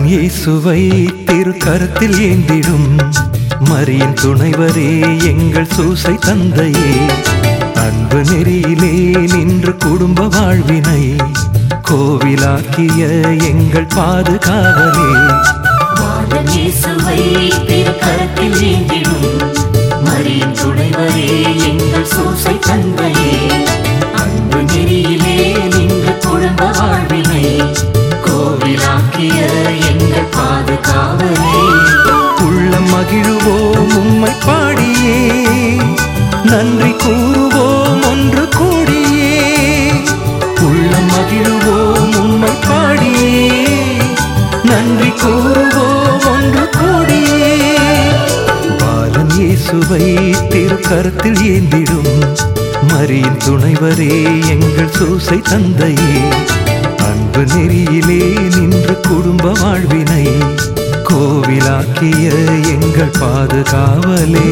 இயேசுவை திருக்கரத்தில் ஏந்திடும் மரியின் துணைவரே எங்கள் சூசை தந்தையே அன்பு நெறியிலே நின்று குடும்ப வாழ்வினை கோவிலாக்கிய எங்கள் பாதுகாவலே வாழும் இயேசுவை திருக்கரத்தில் ஏந்திடும் மரியின் துணைவரே எங்கள் சூசை தந்தையே அன்பு நெறியிலே நின்று குடும்ப வாழ்வினை கோவிலாக்கிய எங்கள் பாதுகாவலே உள்ளம் மகிழுவோம் உம்மை பாடியே நன்றி கூறுவோம் ஒன்று கூடியே உள்ளம் மகிழுவோம் உம்மை பாடியே நன்றி கூறுவோம் ஒன்று கூடியே பாலன் இயேசுவை திருக்கரத்தில் ஏந்திடும் மரியின் துணைவரே எங்கள் சூசை தந்தையே அன்பு நெறியிலே நின்று குடும்ப வாழ்வினை கோவிலாக்கிய எங்கள் பாதுகாவலே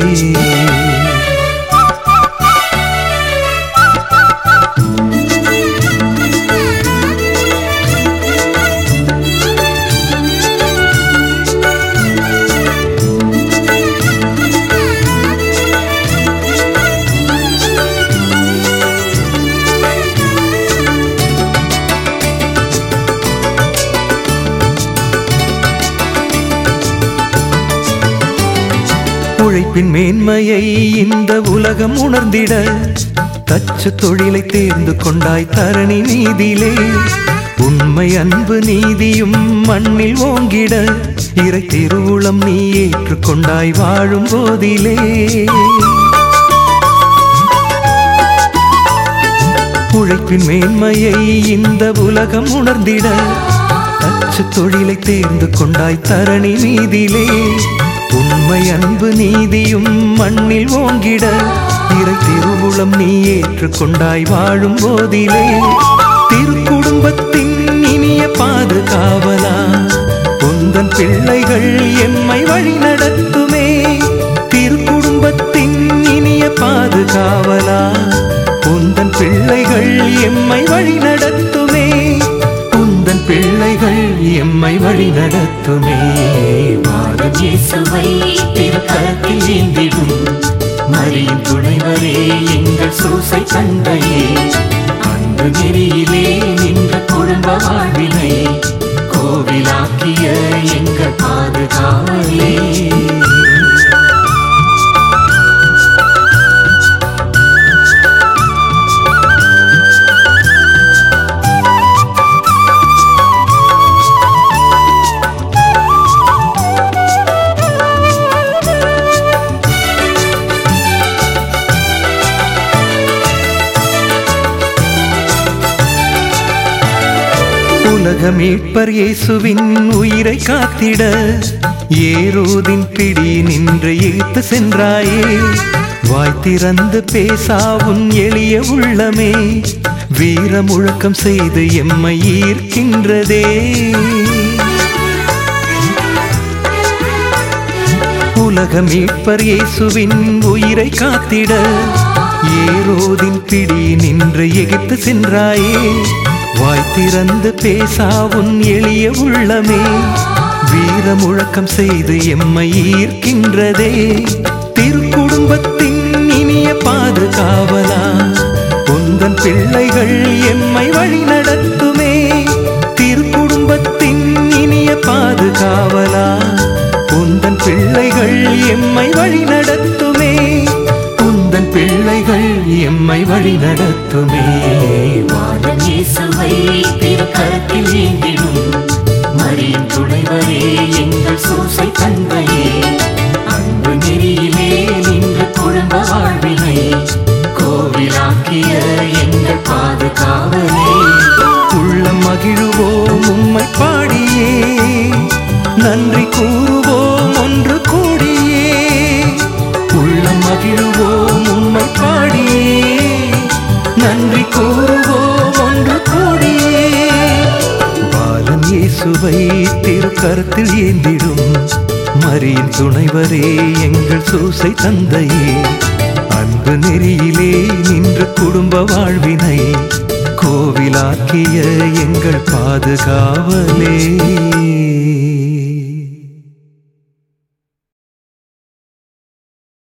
உழைப்பின் மேன்மையை இந்த உலகம் உணர்ந்திட தச்சு தொழிலை தேர்ந்து கொண்டாய் தரணி நீதிலே உண்மை அன்பு நீதியும் மண்ணில் ஓங்கிட இறை திருவுளம் நீ ஏற்றுக்கொண்டாய் வாழும் போதிலே உழைப்பின் மேன்மையை இந்த உலகம் உணர்ந்திட தச்சு தொழிலை தேர்ந்து கொண்டாய் தரணி மீதிலே உண்மை அன்பு நீதியும் மண்ணில் ஓங்கிட இறை திருவுளம் நீ ஏற்றுக்கொண்டாய் வாழும் போதிலே திருக்குடும்பத்தின் இனிய பாதுகாவலா உந்தன் பிள்ளைகள் எம்மை வழி நடத்துமே திருக்குடும்பத்தின் இனிய பாதுகாவலா உந்தன் பிள்ளைகள் எம்மை வழி நடத்துமே உந்தன் பிள்ளைகள் எம்மை வழி நடத்துமே வாழும் இயேசுவை திருக்கரத்தில் ஏந்திடும் மரியின் துணைவரே எங்கள் சூசை தந்தையே அன்பு நெறியிலே நின்ற குடும்ப வாழ்வினை கோவிலாக்கிய எங்கள் பாதுகாவலே உலக மீட்பர் இயேசுவின் உயிரை காத்திட ஏரோதின் பிடி நின்று இழுத்து சென்றாயே வாய் திறந்து பேசாவும் எளிய உள்ளமே வீர முழக்கம் செய்து எம்மை ஈர்க்கின்றதே உலக மீட்பர் இயேசுவின் உயிரை காத்திட ஏரோதின் பிடி நின்று எகிப்து சென்றாயே வாய் திறந்து பேசாவும் எளிய உள்ளமே வீர முழக்கம் செய்து எம்மை ஈர்க்கின்றதே திருக்குடும்பத்தின் இனிய பாதுகாவலா உந்தன் பிள்ளைகள் எம்மை வழி நடத்துமே திருக்குடும்பத்தின் இனிய பாதுகாவலா உந்தன் பிள்ளைகள் எம்மை வழி நடத்துமே உந்தன் பிள்ளைகள் எம்மை வழி நடத்துமே வாழும் இயேசுவை திருக்கரத்தில் ஏந்திடும் மரியின் துணைவரே எங்கள் சூசை தந்தையே அன்பு நெறியிலே நின்று குடும்ப வாழ்வினை கோவிலாக்கிய எங்கள் பாதுகாவலே உள்ளம் மகிழுவோம் உம்மை பாடியே நன்றி கூறுவோம் ஒன்று கூடியே உள்ளம் மகிழுவோம் உம்மை பாடியே நன்றி கூறுவோம் ஒன்று கூடியே பாலன் இயேசுவை திருக்கரத்தில் ஏந்திடும் மரியின் துணைவரே எங்கள் சூசை தந்தையே அன்பு நெறியிலே நின்று குடும்ப வாழ்வினை கோவிலாக்கிய எங்கள் பாதுகாவலே